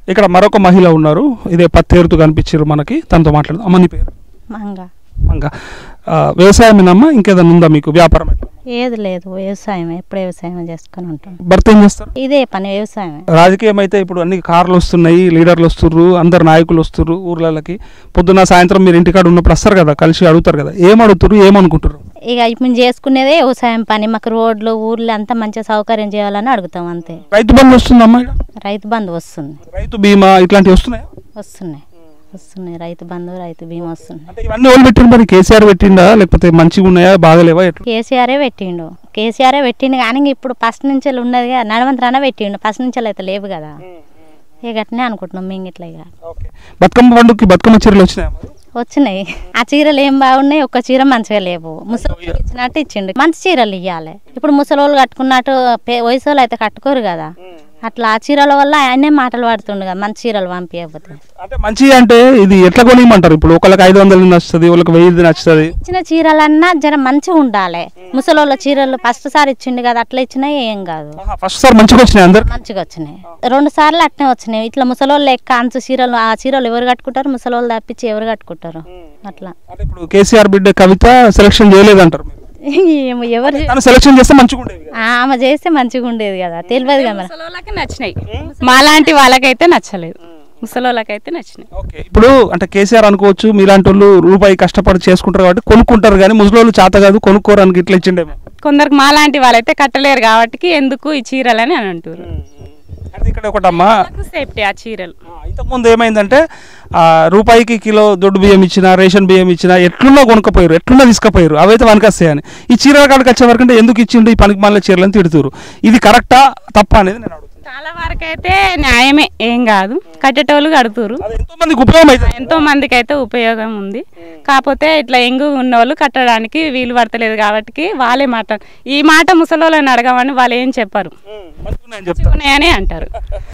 ఇక్కడ మరొక మహిళ ఉన్నారు ఇదే పత్తేరుతూ కనిపించారు మనకి తనతో మాట్లాడదాం అమ్మ నీ పేరు మంగ మంగ ఆ, వ్యవసాయమేనమ్మా ఇంకేదైనా ఉందా మీకు వ్యాపారం ఎట్లా? ఏది లేదు వ్యవసాయం ఎప్పుడు వ్యవసాయం చేసుకొని ఉంటాం భర్త ఏం చేస్తారు ఇదే పని వ్యవసాయమే రాజకీయం అయితే ఇప్పుడు అన్ని కార్లు వస్తున్నాయి లీడర్లు వస్తుర్రు అందరు నాయకులు వస్తుర్రు ఊర్లకి పొద్దున్న సాయంత్రం మీరు ఇంటికాడ ఉన్నప్పుడు వస్తారు కదా కలిసి అడుగుతారు కదా ఏం అడుగుతారు ఏమనుకుంటారు ఇక ఇప్పుడు మేము చేసుకునేదే వ్యవసాయం పని మాకు రోడ్లు ఊర్లు అంతా మంచిగా సౌకర్యం చేయాలని అడుగుతాం అంతే రైతు బంధు వస్తుందమ్మా ఈడ? రైతు బంధు వస్తుంది రైతు బీమా ఇట్లాంటివి వస్తున్నాయా వస్తున్నాయి వస్తున్నాయి రైతు బంధు రైతు బీమా వస్తున్నాయి అంటే ఇవన్నీ ఎవరు పెట్టిండు మరి కేసీఆర్ పెట్టిండా లేకపోతే మంచిగా ఉన్నాయా బాగలేవా ఎట్లా కేసీఆరే పెట్టిండు కేసీఆరే పెట్టిండు కానీ ఇంక ఇప్పుడు ఫస్ట్ నుంచి ఉన్నది కదా నడవంతరాన పెట్టిండు ఫస్ట్ నుంచి అయితే లేవు కదా ఇక అట్నే అనుకుంటున్నాం మేము ఇట్లా ఇక ఓకే బతుకమ్మ పండుగకి బతుకమ్మ చీరలు వచ్చినాయా మరి? వచ్చినాయి ఆ చీరలు ఏం బాగున్నాయి ఒక్క చీర మంచిగా లేవు ముసలి ఇచ్చినట్టు ఇచ్చిండు మంచి చీరలు ఇవ్వాలి ఇప్పుడు ముసలి వాళ్ళు కట్టుకున్నట్టు పే- వయసు వాళ్ళు అయితే కట్టుకోరు కదా అట్లా ఆ చీరల వల్ల ఆయనే మాటలు పడుతుండు కదా మంచి చీరలు పంపించకపోతే అంటే మంచి అంటే ఇది ఎట్లా కొనియమంటారు ఇప్పుడు ఒకళ్ళకి ఐదు వందలు నచ్చుతుంది ఒకళ్ళకి వెయ్యి నచ్చుతుంది ఇచ్చిన చీరలన్నా జర మంచిగా ఉండాలి ముసలి వాళ్ళ చీరలు ఫస్ట్ సారి ఇచ్చిండు కదా అట్లా ఇచ్చినా ఏం కాదు ఫస్ట్ సార్ మంచిగా వచ్చినాయి అందరు మంచిగా వచ్చినాయి రెండు సార్లు అట్నే వచ్చినాయి ఇట్లా ముసలోళ్ళు లెక్క అంచు చీరలు ఆ చీరలు ఎవరు కట్టుకుంటారు ముసలోళ్ళు తప్పించి ఎవరు కట్టుకుంటారు అట్లా అంటే ఇప్పుడు కేసీఆర్ బిడ్డ కవిత సెలక్షన్ చేయలేదంటారు మీరు ఏమో ఎవరు చే- తను సెలక్షన్ చేస్తే మంచిగా ఉండేది కదా. ఆ, ఆమె చేస్తే మంచిగా ఉండేది కదా తెలియదు కదా మరి. ముసలోళ్ళకి నచ్చినాయి మాలాంటి వాళ్ళకైతే నచ్చలేదు ముసలోళ్ళకైతే నచ్చినాయి ఓకే ఇప్పుడు అంటే కేసీఆర్ అనుకోవచ్చు మీలాంటి వాళ్ళు రూపాయి కష్టపడి చేసుకుంటారు కాబట్టి కొనుక్కుంటారు కానీ ముసలోళ్ళు చేత కాదు కొనుక్కోరానికి ఇట్లా ఇచ్చిండేమో కొందరికి మాలాంటి వాళ్ళైతే కట్టలేరు కాబట్టి ఎందుకు ఈ చీరలని అని అంటారు అంటే ఇక్కడ ఒకటమ్మా సేఫ్టీ ఆ చీరలు ఆ, ఇంతకుముందు ఏమైందంటే ఆ, రూపాయికి కిలో దొడ్డు బియ్యం ఇచ్చిన రేషన్ బియ్యం ఇచ్చిన ఎట్లున్నా కొనుక్కపోయారు ఎట్లున్నా తీసుకుపోయారు అవైతే వనకొస్తాయని ఈ చీరల కాడికి వచ్చే వరకు అంటే ఎందుకు ఇచ్చిండు ఈ పనికి మళ్ళీ చీరలను తిడుతురు ఇది కరెక్టా తప్ప అనేది నేను అడుగుతాను చాలా వరకు అయితే న్యాయమే ఏం కాదు కట్టేటోళ్ళు కడుతురు అది ఎంతో మందికి ఉపయోగం అవుతుంది ఎంతో మందికి అయితే ఉపయోగం ఉంది కాకపోతే ఇట్లా ఎంగు ఉన్న వాళ్ళు కట్టడానికి వీలు పడతలేదు కాబట్టి వాళ్ళే మాట ఈ మాట ముసలోళ్ళని అడగమని వాళ్ళు ఏం చెప్పరు మంచిగున్నాయని చెప్తాను ఉన్నాయని అంటారు